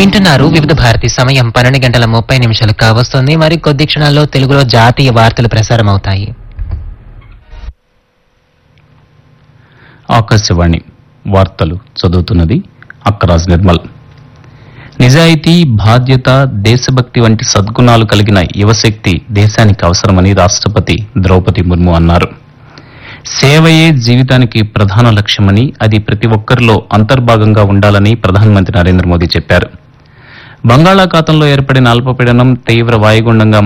వింటున్నారు వివిధ భారతి సమయం పన్నెండు గంటల ముప్పై నిమిషాలు కావస్తుంది మరి కొద్ది క్షణాల్లో తెలుగులో జాతీయ వార్తలు ప్రసారం అవుతాయి ఆకాశవాణి వార్తలు చదువుతున్నది అక్కరాజ్ నిర్మల్ నిజాయితీ బాధ్యత దేశభక్తి వంటి సద్గుణాలు కలిగిన యువశక్తి దేశానికి అవసరమని రాష్ట్రపతి ద్రౌపది ముర్ము అన్నారు సేవయే జీవితానికి ప్రధాన లక్ష్యమని అది ప్రతి ఒక్కరిలో అంతర్భాగంగా ఉండాలని ప్రధానమంత్రి నరేంద్ర మోదీ చెప్పారు బంగాళాఖాతంలో ఏర్పడిన అల్పపీడనం తీవ్ర వాయుగుండంగా